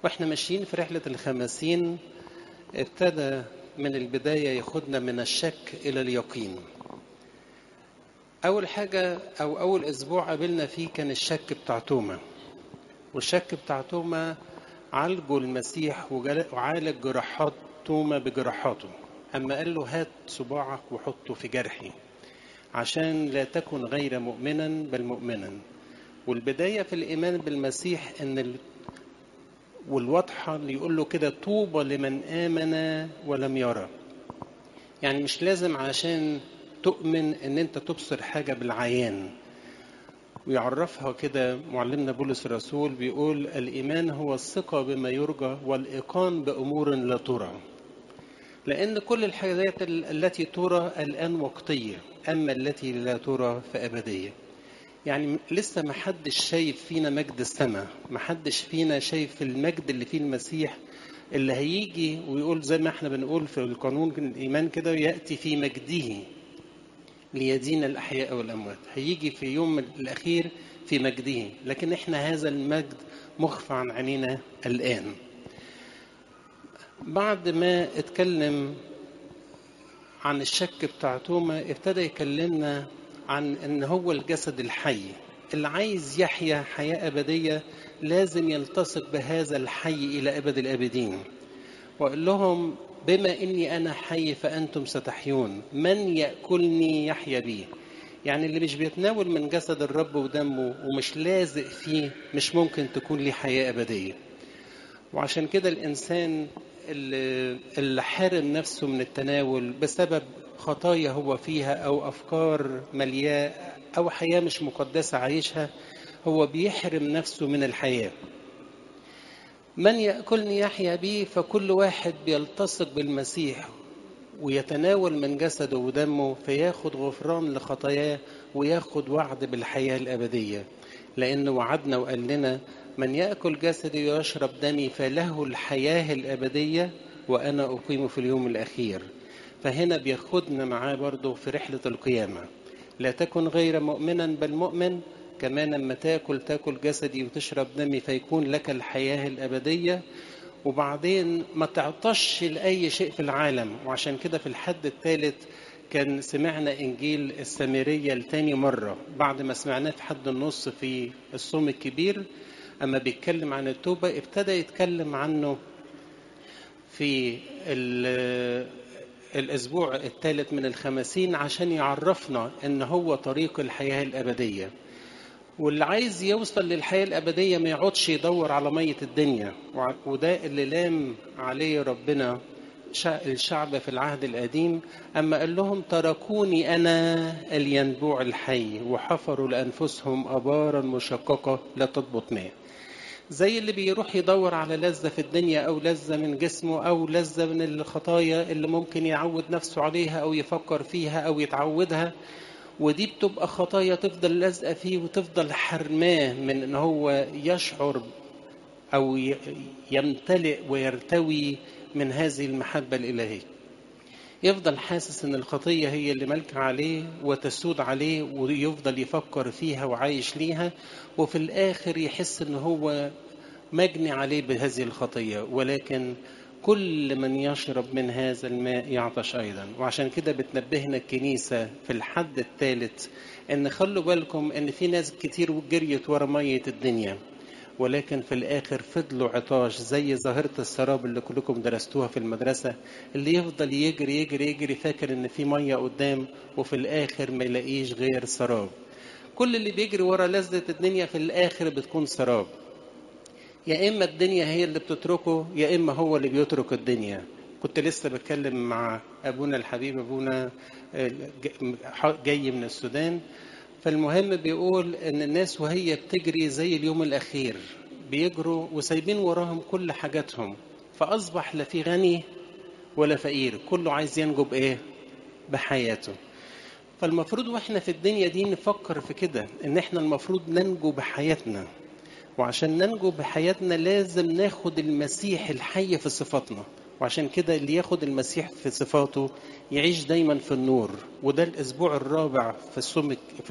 واحنا ماشيين في رحلة الخمسين ابتدى من البداية ياخدنا من الشك إلى اليقين أول حاجة أو أول أسبوع قابلنا فيه كان الشك بتاع توما والشك بتاع توما عالجه المسيح وعالج جراحات توما بجراحاته أما قال له هات صباعك وحطه في جرحي عشان لا تكن غير مؤمنا بل مؤمنا والبداية في الإيمان بالمسيح إن ال... والواضحة اللي يقول له كده طوبى لمن آمن ولم يرى يعني مش لازم عشان تؤمن ان انت تبصر حاجة بالعيان ويعرفها كده معلمنا بولس الرسول بيقول الإيمان هو الثقة بما يرجى والإيقان بأمور لا ترى لأن كل الحاجات التي ترى الآن وقتية أما التي لا ترى فأبدية يعني لسه ما حدش شايف فينا مجد السماء ما حدش فينا شايف المجد اللي فيه المسيح اللي هيجي ويقول زي ما احنا بنقول في القانون الإيمان كده يأتي في مجده ليدين الأحياء والأموات هيجي في يوم الأخير في مجده لكن احنا هذا المجد مخفى عن عينينا الآن بعد ما اتكلم عن الشك بتاع توما ابتدى يكلمنا عن ان هو الجسد الحي اللي عايز يحيا حياة أبدية لازم يلتصق بهذا الحي إلى أبد الآبدين وقال لهم بما إني أنا حي فأنتم ستحيون من يأكلني يحيا بي يعني اللي مش بيتناول من جسد الرب ودمه ومش لازق فيه مش ممكن تكون ليه حياة أبدية وعشان كده الإنسان اللي, اللي حارم نفسه من التناول بسبب خطايا هو فيها أو أفكار ملياه أو حياة مش مقدسة عايشها هو بيحرم نفسه من الحياة من يأكلني يحيا بي فكل واحد بيلتصق بالمسيح ويتناول من جسده ودمه فياخد غفران لخطاياه وياخد وعد بالحياة الأبدية لأنه وعدنا وقال لنا من يأكل جسدي ويشرب دمي فله الحياة الأبدية وأنا أقيم في اليوم الأخير فهنا بياخدنا معاه برضه في رحلة القيامة لا تكن غير مؤمنا بل مؤمن كمان لما تاكل تاكل جسدي وتشرب دمي فيكون لك الحياة الأبدية وبعدين ما تعطش لأي شيء في العالم وعشان كده في الحد الثالث كان سمعنا إنجيل السامرية لتاني مرة بعد ما سمعناه في حد النص في الصوم الكبير أما بيتكلم عن التوبة ابتدى يتكلم عنه في الأسبوع الثالث من الخمسين عشان يعرفنا إن هو طريق الحياة الأبدية واللي عايز يوصل للحياة الأبدية ما يقعدش يدور على مية الدنيا وده اللي لام عليه ربنا الشعب في العهد القديم أما قال لهم تركوني أنا الينبوع الحي وحفروا لأنفسهم أبارا مشققة لا تضبط ماء زي اللي بيروح يدور على لذة في الدنيا أو لذة من جسمه أو لذة من الخطايا اللي ممكن يعود نفسه عليها أو يفكر فيها أو يتعودها ودي بتبقى خطايا تفضل لازقة فيه وتفضل حرماه من ان هو يشعر او يمتلئ ويرتوي من هذه المحبة الإلهية يفضل حاسس ان الخطية هي اللي ملكة عليه وتسود عليه ويفضل يفكر فيها وعايش ليها وفي الآخر يحس ان هو مجني عليه بهذه الخطية ولكن كل من يشرب من هذا الماء يعطش أيضا وعشان كده بتنبهنا الكنيسة في الحد الثالث ان خلوا بالكم ان في ناس كتير جريت ورا مية الدنيا ولكن في الآخر فضلوا عطاش زي ظاهرة السراب اللي كلكم درستوها في المدرسة اللي يفضل يجري يجري يجري فاكر ان في مية قدام وفي الآخر ما يلاقيش غير سراب كل اللي بيجري ورا لذة الدنيا في الآخر بتكون سراب يا إما الدنيا هي اللي بتتركه يا إما هو اللي بيترك الدنيا كنت لسه بتكلم مع أبونا الحبيب أبونا جاي من السودان فالمهم بيقول إن الناس وهي بتجري زي اليوم الأخير بيجروا وسايبين وراهم كل حاجاتهم فأصبح لا في غني ولا فقير كله عايز ينجو بإيه بحياته فالمفروض واحنا في الدنيا دي نفكر في كده ان احنا المفروض ننجو بحياتنا وعشان ننجو بحياتنا لازم ناخد المسيح الحي في صفاتنا وعشان كده اللي ياخد المسيح في صفاته يعيش دايما في النور وده الاسبوع الرابع في الصوم في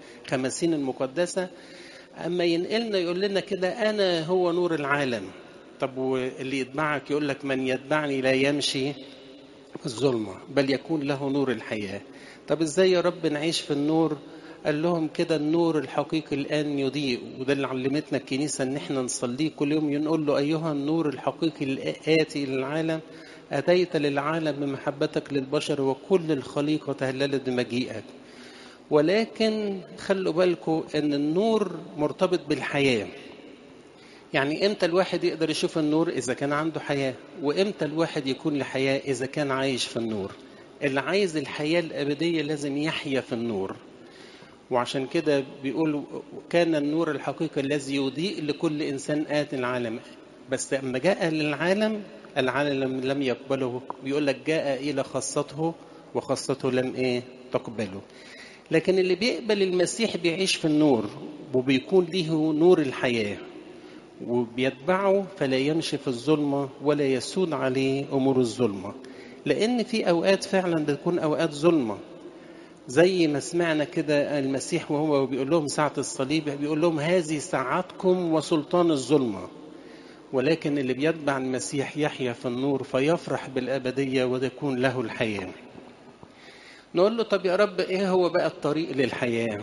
الخمسين المقدسه اما ينقلنا يقول لنا كده انا هو نور العالم طب واللي يتبعك يقول لك من يتبعني لا يمشي في الظلمة بل يكون له نور الحياة طب ازاي يا رب نعيش في النور قال لهم كده النور الحقيقي الآن يضيء وده اللي علمتنا الكنيسة ان احنا نصليه كل يوم نقول له أيها النور الحقيقي الآتي للعالم أتيت للعالم بمحبتك للبشر وكل الخليقة تهللت بمجيئك ولكن خلوا بالكم ان النور مرتبط بالحياه يعني امتى الواحد يقدر يشوف النور اذا كان عنده حياه وامتى الواحد يكون لحياه اذا كان عايش في النور اللي عايز الحياه الابديه لازم يحيا في النور وعشان كده بيقول كان النور الحقيقي الذي يضيء لكل انسان ات العالم بس اما جاء للعالم العالم لم يقبله بيقول لك جاء الى خاصته وخاصته لم ايه تقبله لكن اللي بيقبل المسيح بيعيش في النور وبيكون له نور الحياة وبيتبعه فلا يمشي في الظلمة ولا يسود عليه أمور الظلمة لأن في أوقات فعلا بتكون أوقات ظلمة زي ما سمعنا كده المسيح وهو بيقول لهم ساعة الصليب بيقول لهم هذه ساعتكم وسلطان الظلمة ولكن اللي بيتبع المسيح يحيا في النور فيفرح بالأبدية وتكون له الحياة نقول له طب يا رب ايه هو بقى الطريق للحياة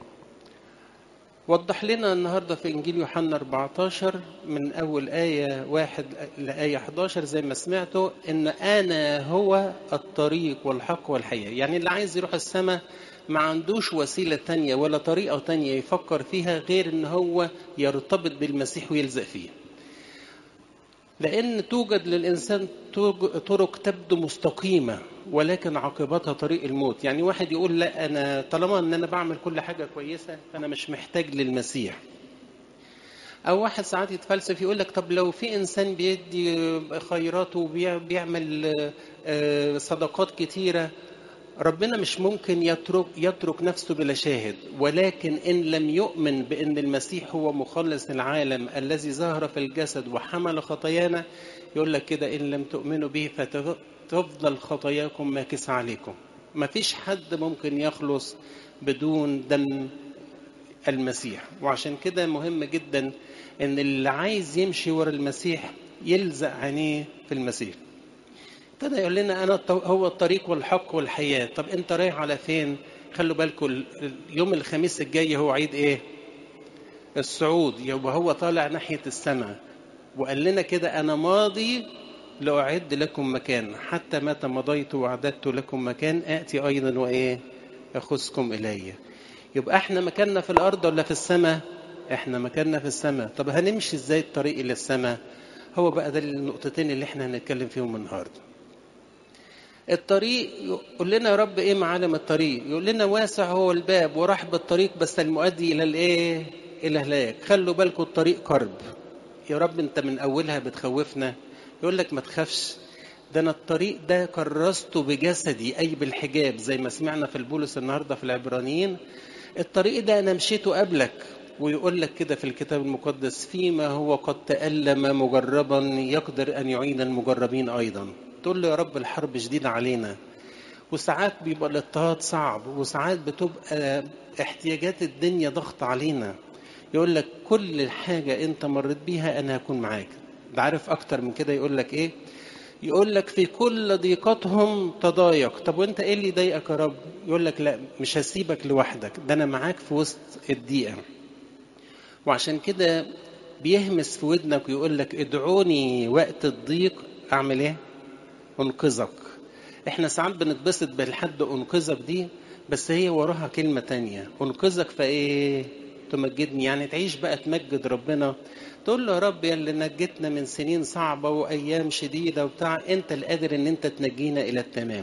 وضح لنا النهاردة في إنجيل يوحنا 14 من أول آية واحد لآية 11 زي ما سمعتوا إن أنا هو الطريق والحق والحياة يعني اللي عايز يروح السماء ما عندوش وسيلة تانية ولا طريقة تانية يفكر فيها غير إن هو يرتبط بالمسيح ويلزق فيه لأن توجد للإنسان طرق تبدو مستقيمة ولكن عاقبتها طريق الموت يعني واحد يقول لا أنا طالما أن أنا بعمل كل حاجة كويسة فأنا مش محتاج للمسيح أو واحد ساعات يتفلسف يقول لك طب لو في إنسان بيدي خيراته وبيعمل صدقات كتيرة ربنا مش ممكن يترك يترك نفسه بلا شاهد ولكن ان لم يؤمن بان المسيح هو مخلص العالم الذي ظهر في الجسد وحمل خطايانا يقول لك كده ان لم تؤمنوا به فتفضل خطاياكم ماكسه عليكم ما فيش حد ممكن يخلص بدون دم المسيح وعشان كده مهم جدا ان اللي عايز يمشي ورا المسيح يلزق عينيه في المسيح ابتدى يقول لنا انا هو الطريق والحق والحياه طب انت رايح على فين خلوا بالكم يوم الخميس الجاي هو عيد ايه الصعود يبقى هو طالع ناحيه السماء وقال لنا كده انا ماضي لاعد لكم مكان حتى متى مضيت واعددت لكم مكان اتي ايضا وايه اخذكم الي يبقى احنا مكاننا في الارض ولا في السماء احنا مكاننا في السماء طب هنمشي ازاي الطريق الى السماء هو بقى ده النقطتين اللي احنا هنتكلم فيهم النهارده الطريق يقول لنا يا رب ايه معالم الطريق يقول لنا واسع هو الباب ورحب الطريق بس المؤدي الى الايه الى هلاك خلوا بالكم الطريق قرب يا رب انت من اولها بتخوفنا يقول لك ما تخافش ده انا الطريق ده كرسته بجسدي اي بالحجاب زي ما سمعنا في البولس النهارده في العبرانيين الطريق ده انا مشيته قبلك ويقول لك كده في الكتاب المقدس فيما هو قد تألم مجربا يقدر أن يعين المجربين أيضا تقول له يا رب الحرب شديدة علينا وساعات بيبقى الاضطهاد صعب وساعات بتبقى احتياجات الدنيا ضغط علينا يقول لك كل حاجة انت مريت بيها انا هكون معاك ده عارف اكتر من كده يقول لك ايه يقول لك في كل ضيقتهم تضايق طب وانت ايه اللي ضايقك يا رب يقول لك لا مش هسيبك لوحدك ده انا معاك في وسط الضيقه وعشان كده بيهمس في ودنك ويقول لك ادعوني وقت الضيق اعمل ايه انقذك احنا ساعات بنتبسط بالحد انقذك دي بس هي وراها كلمة تانية انقذك فايه تمجدني يعني تعيش بقى تمجد ربنا تقول له يا رب يا اللي نجتنا من سنين صعبة وأيام شديدة وبتاع أنت القادر إن أنت تنجينا إلى التمام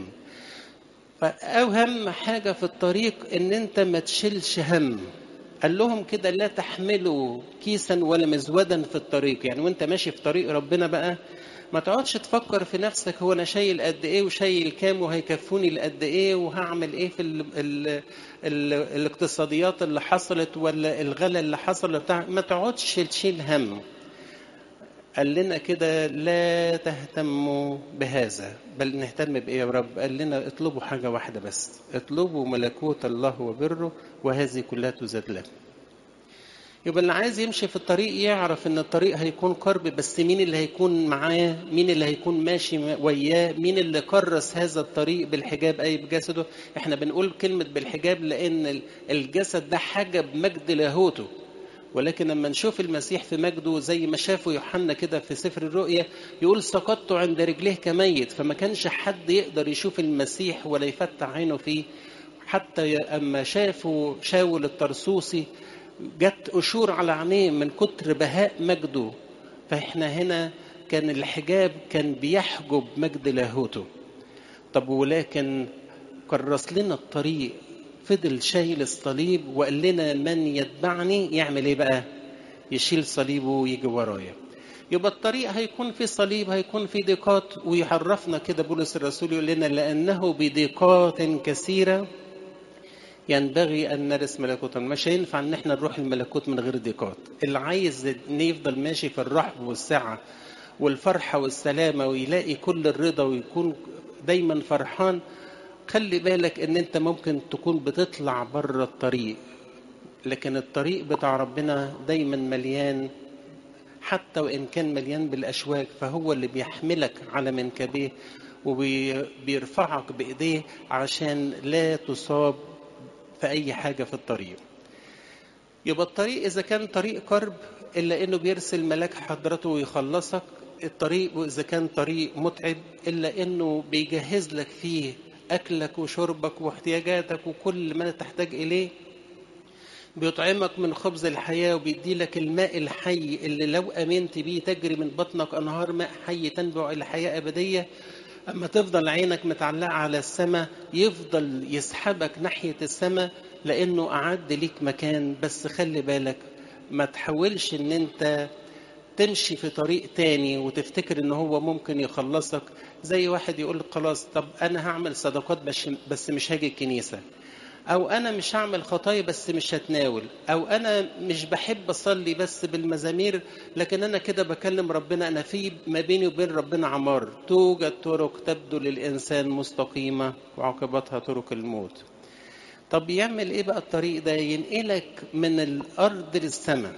فأهم حاجة في الطريق إن أنت ما تشيلش هم قال لهم كده لا تحملوا كيسا ولا مزودا في الطريق يعني وانت ماشي في طريق ربنا بقى ما تقعدش تفكر في نفسك هو انا شايل قد ايه وشايل كام وهيكفوني لقد ايه وهعمل ايه في ال ال ال الاقتصاديات اللي حصلت ولا الغلا اللي حصل بتاع ما تقعدش تشيل هم قال لنا كده لا تهتموا بهذا بل نهتم بايه يا رب قال لنا اطلبوا حاجه واحده بس اطلبوا ملكوت الله وبره وهذه كلها تزاد لكم يبقى اللي عايز يمشي في الطريق يعرف ان الطريق هيكون قرب بس مين اللي هيكون معاه مين اللي هيكون ماشي وياه مين اللي كرس هذا الطريق بالحجاب اي بجسده احنا بنقول كلمة بالحجاب لان الجسد ده حاجة بمجد لاهوته ولكن لما نشوف المسيح في مجده زي ما شافه يوحنا كده في سفر الرؤيا يقول سقطت عند رجليه كميت فما كانش حد يقدر يشوف المسيح ولا يفتح عينه فيه حتى اما شافوا شاول الطرسوسي جت قشور على عينيه من كتر بهاء مجده فاحنا هنا كان الحجاب كان بيحجب مجد لاهوته طب ولكن كرس لنا الطريق فضل شايل الصليب وقال لنا من يتبعني يعمل ايه بقى يشيل صليبه ويجي ورايا يبقى الطريق هيكون في صليب هيكون في ضيقات ويعرفنا كده بولس الرسول يقول لنا لانه بضيقات كثيره ينبغي ان نرث ملكوتا مش هينفع ان احنا نروح الملكوت من غير ضيقات اللي عايز ان يفضل ماشي في الرحب والسعه والفرحه والسلامه ويلاقي كل الرضا ويكون دايما فرحان خلي بالك ان انت ممكن تكون بتطلع بره الطريق لكن الطريق بتاع ربنا دايما مليان حتى وان كان مليان بالاشواك فهو اللي بيحملك على منكبيه وبيرفعك بايديه عشان لا تصاب في اي حاجه في الطريق يبقى الطريق اذا كان طريق قرب الا انه بيرسل ملاك حضرته ويخلصك الطريق واذا كان طريق متعب الا انه بيجهز لك فيه اكلك وشربك واحتياجاتك وكل ما تحتاج اليه بيطعمك من خبز الحياة وبيدي لك الماء الحي اللي لو أمنت بيه تجري من بطنك أنهار ماء حي تنبع إلى حياة أبدية أما تفضل عينك متعلقة على السماء يفضل يسحبك ناحية السماء لأنه أعد ليك مكان بس خلي بالك ما تحاولش إن أنت تمشي في طريق تاني وتفتكر ان هو ممكن يخلصك زي واحد يقول خلاص طب انا هعمل صدقات بس بس مش هاجي الكنيسه او انا مش هعمل خطايا بس مش هتناول او انا مش بحب اصلي بس بالمزامير لكن انا كده بكلم ربنا انا في ما بيني وبين ربنا عمار توجد طرق تبدو للانسان مستقيمه وعاقبتها طرق الموت طب يعمل ايه بقى الطريق ده ينقلك من الارض للسماء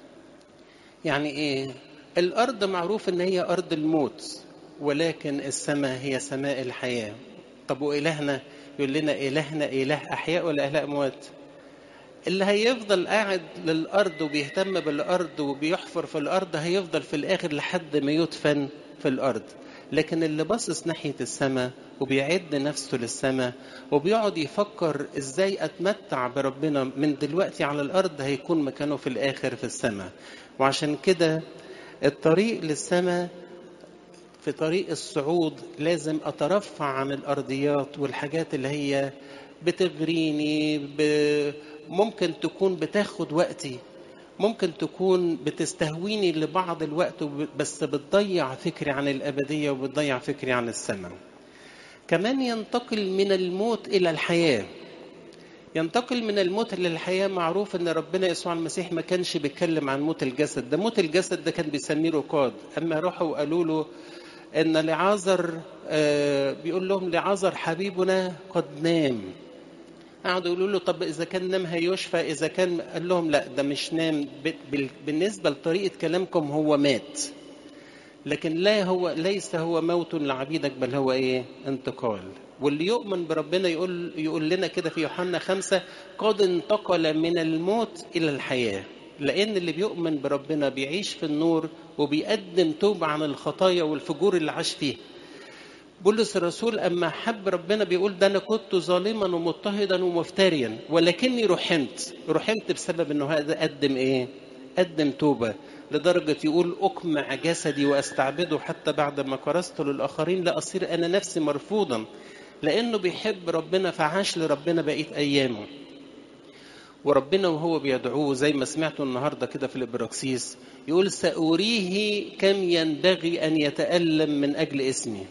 يعني ايه الارض معروف ان هي ارض الموت ولكن السماء هي سماء الحياه طب والهنا يقول لنا إلهنا إله أحياء ولا إله أموات اللي هيفضل قاعد للأرض وبيهتم بالأرض وبيحفر في الأرض هيفضل في الآخر لحد ما يدفن في الأرض لكن اللي باصص ناحية السماء وبيعد نفسه للسماء وبيقعد يفكر ازاي اتمتع بربنا من دلوقتي على الارض هيكون مكانه في الاخر في السماء وعشان كده الطريق للسماء في طريق الصعود لازم اترفع عن الارضيات والحاجات اللي هي بتغريني ب... ممكن تكون بتاخد وقتي ممكن تكون بتستهويني لبعض الوقت بس بتضيع فكري عن الابديه وبتضيع فكري عن السماء كمان ينتقل من الموت الى الحياه ينتقل من الموت للحياة معروف ان ربنا يسوع المسيح ما كانش بيتكلم عن موت الجسد ده موت الجسد ده كان بيسميه رقاد اما راحوا وقالوا له ان لعازر آه بيقول لهم لعازر حبيبنا قد نام قعدوا يقولوا له طب اذا كان نام هيشفى اذا كان قال لهم لا ده مش نام بالنسبه لطريقه كلامكم هو مات لكن لا هو ليس هو موت لعبيدك بل هو ايه انتقال واللي يؤمن بربنا يقول يقول لنا كده في يوحنا خمسة قد انتقل من الموت إلى الحياة لأن اللي بيؤمن بربنا بيعيش في النور وبيقدم توبة عن الخطايا والفجور اللي عاش فيه بولس الرسول أما حب ربنا بيقول ده أنا كنت ظالما ومضطهدا ومفتريا ولكني رحمت رحمت بسبب أنه هذا قدم إيه قدم توبة لدرجة يقول أقمع جسدي وأستعبده حتى بعد ما كرسته للآخرين لا أصير أنا نفسي مرفوضا لأنه بيحب ربنا فعاش لربنا بقية أيامه وربنا وهو بيدعوه زي ما سمعته النهاردة كده في الإبراكسيس يقول سأريه كم ينبغي أن يتألم من أجل اسمي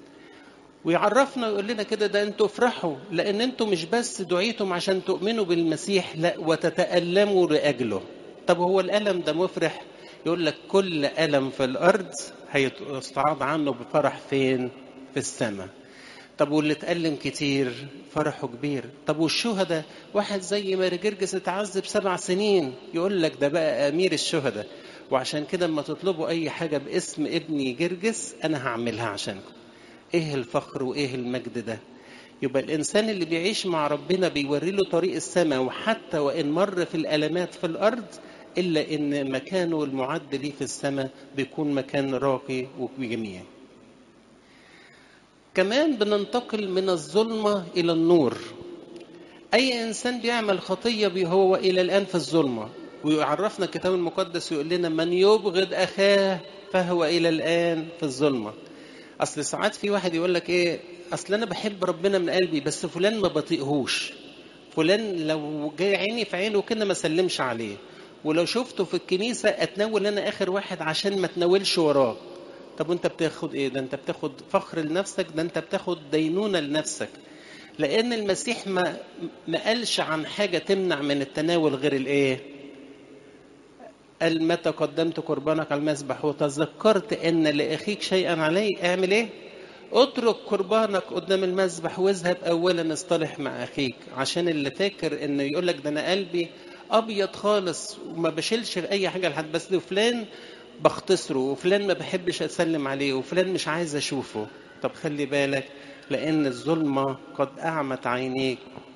ويعرفنا يقول لنا كده ده انتوا افرحوا لان انتوا مش بس دعيتم عشان تؤمنوا بالمسيح لا وتتألموا لأجله طب هو الألم ده مفرح يقول لك كل ألم في الأرض هيستعاض عنه بفرح فين في السماء طب واللي اتألم كتير فرحه كبير طب والشهداء واحد زي ماري جرجس اتعذب سبع سنين يقول لك ده بقى أمير الشهداء وعشان كده اما تطلبوا أي حاجة باسم ابني جرجس أنا هعملها عشانكم إيه الفخر وإيه المجد ده يبقى الإنسان اللي بيعيش مع ربنا بيوري له طريق السماء وحتى وإن مر في الألمات في الأرض إلا إن مكانه المعد ليه في السماء بيكون مكان راقي وجميل كمان بننتقل من الظلمة إلى النور أي إنسان بيعمل خطية هو إلى الآن في الظلمة ويعرفنا الكتاب المقدس يقول لنا من يبغض أخاه فهو إلى الآن في الظلمة أصل ساعات في واحد يقول لك إيه أصل أنا بحب ربنا من قلبي بس فلان ما بطيقهوش فلان لو جاي عيني في عينه كده ما سلمش عليه ولو شفته في الكنيسة أتناول أنا آخر واحد عشان ما تناولش وراه طب وانت بتاخد ايه ده انت بتاخد فخر لنفسك ده انت بتاخد دينونة لنفسك لان المسيح ما ما قالش عن حاجة تمنع من التناول غير الايه قال متى قدمت قربانك على المذبح وتذكرت ان لاخيك شيئا عليه اعمل ايه اترك قربانك قدام المذبح واذهب اولا اصطلح مع اخيك عشان اللي فاكر انه يقول لك ده انا قلبي ابيض خالص وما بشيلش اي حاجه لحد بس فلان بختصره وفلان ما بحبش اسلم عليه وفلان مش عايز اشوفه طب خلي بالك لان الظلمه قد اعمت عينيك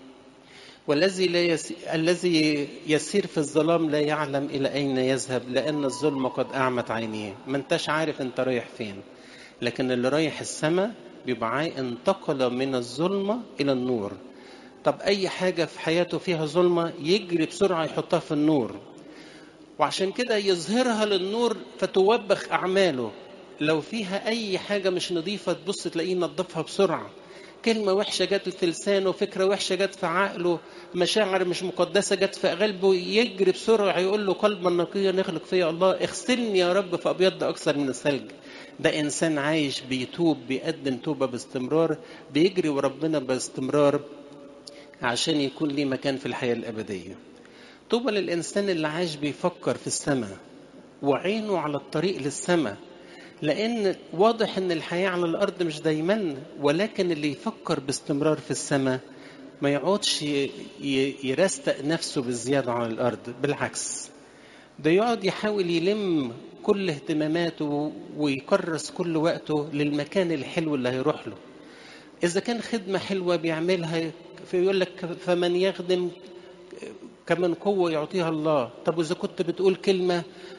والذي لا يس... الذي يسير في الظلام لا يعلم الى اين يذهب لان الظلمه قد اعمت عينيه ما انتش عارف انت رايح فين لكن اللي رايح السماء بيبقى انتقل من الظلمه الى النور طب اي حاجه في حياته فيها ظلمه يجري بسرعه يحطها في النور وعشان كده يظهرها للنور فتوبخ أعماله لو فيها أي حاجة مش نظيفة تبص تلاقيه نظفها بسرعة كلمة وحشة جت في لسانه فكرة وحشة جت في عقله مشاعر مش مقدسة جت في قلبه يجري بسرعة يقول له قلبا نقيا نخلق فيا الله اغسلني يا رب فأبيض أكثر من الثلج ده إنسان عايش بيتوب بيقدم توبة باستمرار بيجري وربنا باستمرار عشان يكون ليه مكان في الحياة الأبدية طوبى للإنسان اللي عايش بيفكر في السماء وعينه على الطريق للسماء لأن واضح إن الحياة على الأرض مش دايما ولكن اللي يفكر باستمرار في السماء ما يقعدش يرستق نفسه بالزيادة على الأرض بالعكس ده يقعد يحاول يلم كل اهتماماته ويكرس كل وقته للمكان الحلو اللي هيروح له إذا كان خدمة حلوة بيعملها فيقول لك فمن يخدم كمن قوة يعطيها الله طب وإذا كنت بتقول كلمة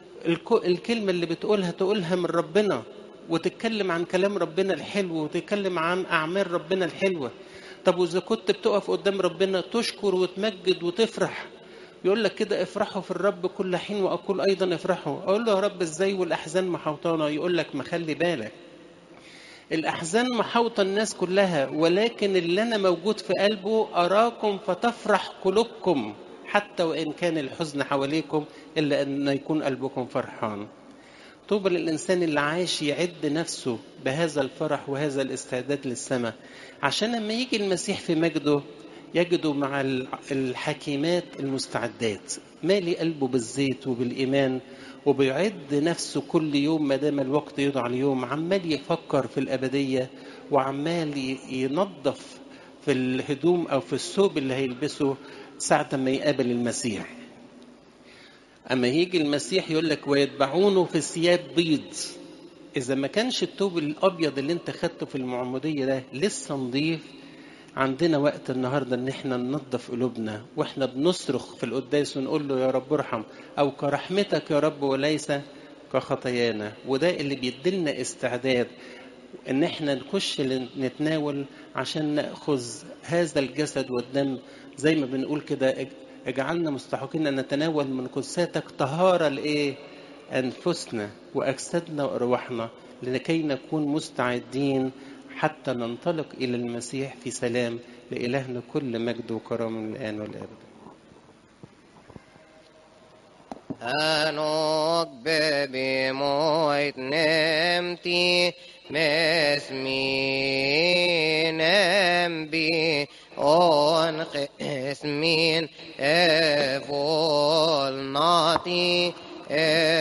الكلمة اللي بتقولها تقولها من ربنا وتتكلم عن كلام ربنا الحلو وتتكلم عن أعمال ربنا الحلوة طب وإذا كنت بتقف قدام ربنا تشكر وتمجد وتفرح يقول لك كده افرحوا في الرب كل حين وأقول أيضا افرحوا أقول له يا رب إزاي والأحزان محوطانا يقول لك ما خلي بالك الأحزان محوطة الناس كلها ولكن اللي أنا موجود في قلبه أراكم فتفرح قلوبكم حتى وإن كان الحزن حواليكم إلا أن يكون قلبكم فرحان طوبى للإنسان اللي عايش يعد نفسه بهذا الفرح وهذا الاستعداد للسماء عشان لما يجي المسيح في مجده يجده مع الحكيمات المستعدات مالي قلبه بالزيت وبالإيمان وبيعد نفسه كل يوم ما دام الوقت يضع اليوم عمال يفكر في الأبدية وعمال ينظف في الهدوم أو في الثوب اللي هيلبسه ساعة ما يقابل المسيح أما يجي المسيح يقول لك ويتبعونه في ثياب بيض إذا ما كانش الثوب الأبيض اللي أنت خدته في المعمودية ده لسه نضيف عندنا وقت النهاردة إن إحنا ننظف قلوبنا وإحنا بنصرخ في القداس ونقول له يا رب ارحم أو كرحمتك يا رب وليس كخطايانا وده اللي بيديلنا استعداد إن إحنا نخش نتناول عشان نأخذ هذا الجسد والدم زي ما بنقول كده اجعلنا مستحقين ان نتناول من قدساتك طهاره لايه؟ انفسنا واجسادنا وارواحنا لكي نكون مستعدين حتى ننطلق الى المسيح في سلام لالهنا كل مجد وكرم الان والابد. أنوك ببي مويت نمتي مسمين بي on esmin evol nati